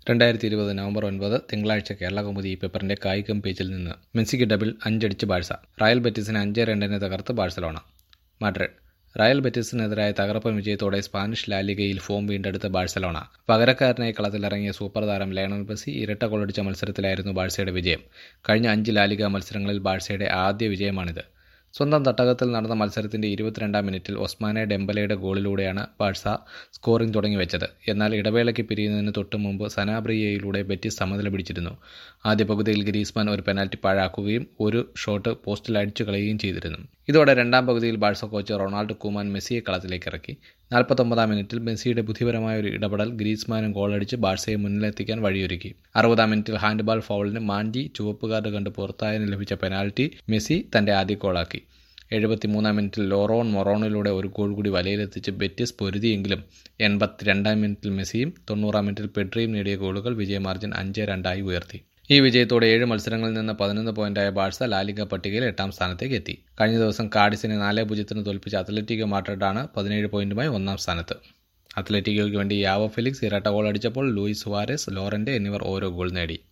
രണ്ടായിരത്തി ഇരുപത് നവംബർ ഒൻപത് തിങ്കളാഴ്ച കേരള കൗമുദി ഈ പേപ്പറിന്റെ കായികം പേജിൽ നിന്ന് മെസ്സിക്ക് ഡബിൾ അഞ്ചടിച്ച് ബാഴ്സ റയൽ ബെറ്റിസിന് അഞ്ച് രണ്ടിന് തകർത്ത് ബാഴ്സലോണ മാഡ്രിഡ് റയൽ ബെറ്റിസിനെതിരായ തകർപ്പൻ വിജയത്തോടെ സ്പാനിഷ് ലാലിഗയിൽ ഫോം വീണ്ടെടുത്ത ബാഴ്സലോണ പകരക്കാരനായി കളത്തിലിറങ്ങിയ സൂപ്പർ താരം ലയണൽ മെസ്സി ഇരട്ട ഗോളടിച്ച മത്സരത്തിലായിരുന്നു ബാഴ്സയുടെ വിജയം കഴിഞ്ഞ അഞ്ച് ലാലിഗ മത്സരങ്ങളിൽ ബാഴ്സയുടെ ആദ്യ വിജയമാണിത് സ്വന്തം തട്ടകത്തിൽ നടന്ന മത്സരത്തിന്റെ ഇരുപത്തിരണ്ടാം മിനിറ്റിൽ ഒസ്മാനെ ഡെമ്പലയുടെ ഗോളിലൂടെയാണ് ബാഴ്സ സ്കോറിംഗ് തുടങ്ങിവെച്ചത് എന്നാൽ ഇടവേളയ്ക്ക് പിരിയുന്നതിന് തൊട്ടു മുമ്പ് സനാബ്രിയയിലൂടെ ബെറ്റിസ് സമനില പിടിച്ചിരുന്നു ആദ്യ പകുതിയിൽ ഗ്രീസ്മാൻ ഒരു പെനാൽറ്റി പാഴാക്കുകയും ഒരു ഷോട്ട് പോസ്റ്റിൽ അടിച്ചു കളയുകയും ചെയ്തിരുന്നു ഇതോടെ രണ്ടാം പകുതിയിൽ ബാഴ്സ കോച്ച് റൊണാൾഡോ കുമാൻ മെസ്സിയെ കളത്തിലേക്ക് ഇറക്കി നാൽപ്പത്തൊമ്പതാം മിനിറ്റിൽ മെസ്സിയുടെ ബുദ്ധിപരമായ ഒരു ഇടപെടൽ ഗ്രീസ്മാനും ഗോളടിച്ച് ബാഴ്സയെ മുന്നിലെത്തിക്കാൻ വഴിയൊരുക്കി അറുപതാം മിനിറ്റിൽ ഹാൻഡ്ബാൾ ഫൗളിന് മാൻഡി ചുവപ്പ് കാർഡ് കണ്ട് പുറത്തായതിന് ലഭിച്ച പെനാൽറ്റി മെസ്സി തന്റെ ആദ്യ ഗോളാക്കി എഴുപത്തിമൂന്നാം മിനിറ്റിൽ ലോറോൺ മൊറോണിലൂടെ ഒരു ഗോൾ കൂടി വലയിലെത്തിച്ച് ബെറ്റിസ് പൊരുതിയെങ്കിലും എൺപത്തിരണ്ടാം മിനിറ്റിൽ മെസ്സിയും തൊണ്ണൂറാം മിനിറ്റിൽ പെഡ്രിയും നേടിയ ഗോളുകൾ വിജയമാർജിൻ അഞ്ച് രണ്ടായി ഉയർത്തി ഈ വിജയത്തോടെ ഏഴ് മത്സരങ്ങളിൽ നിന്ന് പതിനൊന്ന് പോയിന്റായ ബാഴ്സ ലാലിഗ പട്ടികയിൽ എട്ടാം സ്ഥാനത്തേക്ക് എത്തി കഴിഞ്ഞ ദിവസം കാഡിസിനെ നാല് പൂജ്യത്തിന് തോൽപ്പിച്ച അത്ലറ്റിക്കോ മാഡ്രിഡാണ് പതിനേഴ് പോയിന്റുമായി ഒന്നാം സ്ഥാനത്ത് അത്ലറ്റിക്കോയ്ക്ക് വേണ്ടി യാവോ ഫെലിക്സ് ഇരട്ട ഗോൾ അടിച്ചപ്പോൾ ലൂയിസ് സുവാരസ് ലോറന്റ് എന്നിവർ ഓരോ ഗോൾ നേടി